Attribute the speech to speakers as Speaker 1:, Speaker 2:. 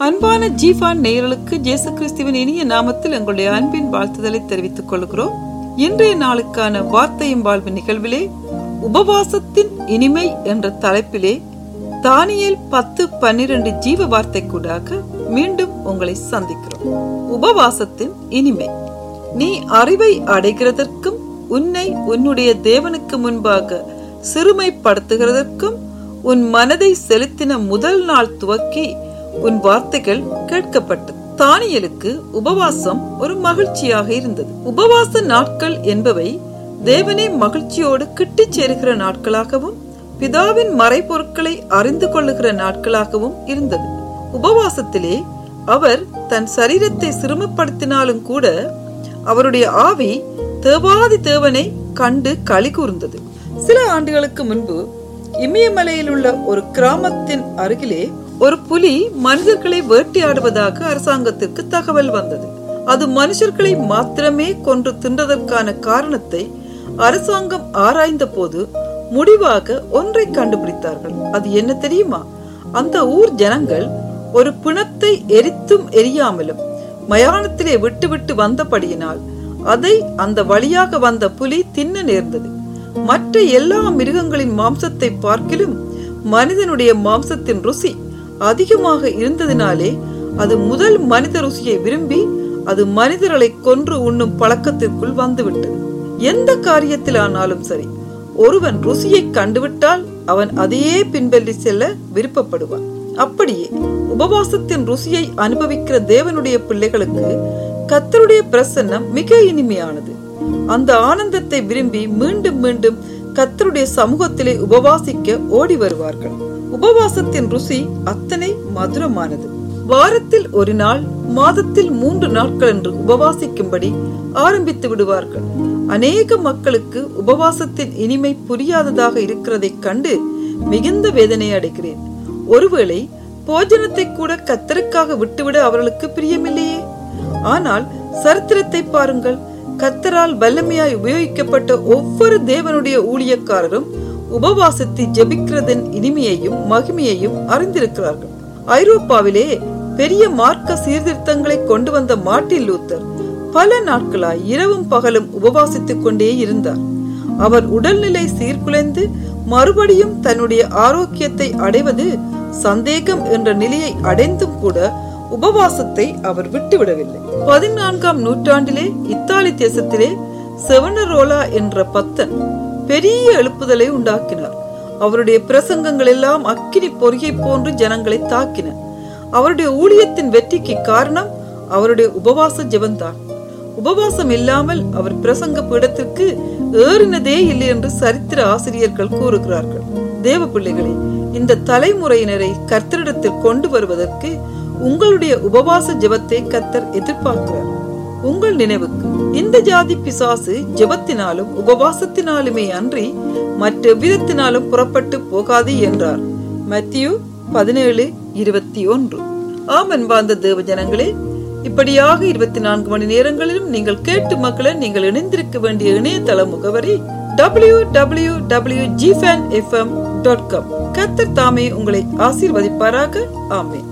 Speaker 1: அன்பான ஜீஃபான் நேயர்களுக்கு ஜேசு கிறிஸ்துவின் இனிய நாமத்தில் எங்களுடைய அன்பின் வாழ்த்துதலை தெரிவித்துக் கொள்கிறோம் இன்றைய நாளுக்கான வார்த்தையும் வாழ்வு நிகழ்விலே உபவாசத்தின் இனிமை என்ற தலைப்பிலே தானியேல் பத்து பன்னிரண்டு ஜீவ வார்த்தை கூடாக மீண்டும் உங்களை சந்திக்கிறோம் உபவாசத்தின் இனிமை நீ அறிவை அடைகிறதற்கும் உன்னை உன்னுடைய தேவனுக்கு முன்பாக சிறுமைப்படுத்துகிறதற்கும் உன் மனதை செலுத்தின முதல் நாள் துவக்கி உன் வார்த்தைகள் கேட்கப்பட்டது தானியலுக்கு உபவாசம் ஒரு மகிழ்ச்சியாக இருந்தது உபவாச நாட்கள் என்பவை தேவனை மகிழ்ச்சியோடு கிட்டிச் சேருகிற நாட்களாகவும் பிதாவின் மறைபொருட்களை அறிந்து கொள்ளுகிற நாட்களாகவும் இருந்தது உபவாசத்திலே அவர் தன் சரீரத்தை சிரமப்படுத்தினாலும் கூட அவருடைய ஆவி தேவாதி தேவனை கண்டு களி கூர்ந்தது சில ஆண்டுகளுக்கு முன்பு இமயமலையில் உள்ள ஒரு கிராமத்தின் அருகிலே ஒரு புலி மனிதர்களை வேட்டையாடுவதாக அரசாங்கத்திற்கு தகவல் வந்தது அது மனுஷர்களை மாத்திரமே கொன்று தின்றதற்கான காரணத்தை அரசாங்கம் ஆராய்ந்த போது முடிவாக ஒன்றை கண்டுபிடித்தார்கள் அது என்ன தெரியுமா அந்த ஊர் ஜனங்கள் ஒரு பிணத்தை எரித்தும் எரியாமலும் மயானத்திலே விட்டுவிட்டு வந்தபடியினால் அதை அந்த வழியாக வந்த புலி தின்ன நேர்ந்தது மற்ற எல்லா மிருகங்களின் மாம்சத்தை பார்க்கிலும் மனிதனுடைய மாம்சத்தின் ருசி அதிகமாக இருந்ததினாலே அது முதல் மனித ருசியை விரும்பி அது மனிதர்களை கொன்று உண்ணும் பழக்கத்திற்குள் வந்துவிட்டது எந்த காரியத்தில் ஆனாலும் சரி ஒருவன் ருசியை கண்டுவிட்டால் அவன் அதையே பின்பற்றி செல்ல விருப்பப்படுவான் அப்படியே உபவாசத்தின் ருசியை அனுபவிக்கிற தேவனுடைய பிள்ளைகளுக்கு கத்தருடைய பிரசன்னம் மிக இனிமையானது அந்த ஆனந்தத்தை விரும்பி மீண்டும் மீண்டும் கத்தருடைய சமூகத்திலே உபவாசிக்க ஓடி வருவார்கள் உபவாசத்தின் ருசி அத்தனை மதுரமானது வாரத்தில் ஒரு நாள் மாதத்தில் மூன்று நாட்கள் என்று உபவாசிக்கும்படி ஆரம்பித்து விடுவார்கள் அநேக மக்களுக்கு உபவாசத்தின் இனிமை புரியாததாக இருக்கிறதைக் கண்டு மிகுந்த வேதனை அடைகிறேன் ஒருவேளை போஜனத்தை கூட கத்தருக்காக விட்டுவிட அவர்களுக்கு பிரியமில்லையே ஆனால் சரித்திரத்தை பாருங்கள் கத்தரால் வல்லமையாய் உபயோகிக்கப்பட்ட ஒவ்வொரு தேவனுடைய ஊழியக்காரரும் உபவாசத்தை ஜெபிக்கிறதன் இனிமையையும் மகிமையையும் அறிந்திருக்கிறார்கள் ஐரோப்பாவிலே பெரிய மார்க்க சீர்திருத்தங்களை கொண்டு வந்த மார்ட்டின் லூத்தர் பல நாட்களாய் இரவும் பகலும் உபவாசித்துக் கொண்டே இருந்தார் அவர் உடல்நிலை சீர்குலைந்து மறுபடியும் தன்னுடைய ஆரோக்கியத்தை அடைவது சந்தேகம் என்ற நிலையை அடைந்தும் கூட உபவாசத்தை அவர் விட்டுவிடவில்லை பதினான்காம் நூற்றாண்டிலே இத்தாலி தேசத்திலே செவனரோலா என்ற பத்தன் பெரிய எழுப்புதலை உண்டாக்கினார் அவருடைய பிரசங்கங்கள் எல்லாம் அக்கினி பொறியை போன்று ஜனங்களை தாக்கின அவருடைய ஊழியத்தின் வெற்றிக்கு காரணம் அவருடைய உபவாச ஜெபந்தான் உபவாசம் இல்லாமல் அவர் பிரசங்க பீடத்திற்கு ஏறினதே இல்லை என்று சரித்திர ஆசிரியர்கள் கூறுகிறார்கள் தேவ பிள்ளைகளே இந்த தலைமுறையினரை கர்த்தரிடத்தில் கொண்டு வருவதற்கு உங்களுடைய உபவாச ஜெபத்தை கத்தர் எதிர்பார்க்கிறார் உங்கள் நினைவுக்கு இந்த ஜாதி பிசாசு ஜெபத்தினாலும் உபவாசத்தினாலுமே அன்றி மற்ற விதத்தினாலும் புறப்பட்டு போகாது என்றார் மத்தியு பதினேழு இருபத்தி ஒன்று ஆமன் வாழ்ந்த தேவ ஜனங்களே இப்படியாக இருபத்தி நான்கு மணி நேரங்களிலும் நீங்கள் கேட்டு மக்களை நீங்கள் இணைந்திருக்க வேண்டிய இணையதள முகவரி டபிள்யூ டபிள்யூ டபிள்யூ ஜிஃபேன் எஃப்எம் டாட் காம் கத்தர் தாமே உங்களை ஆசீர்வதிப்பாராக ஆமே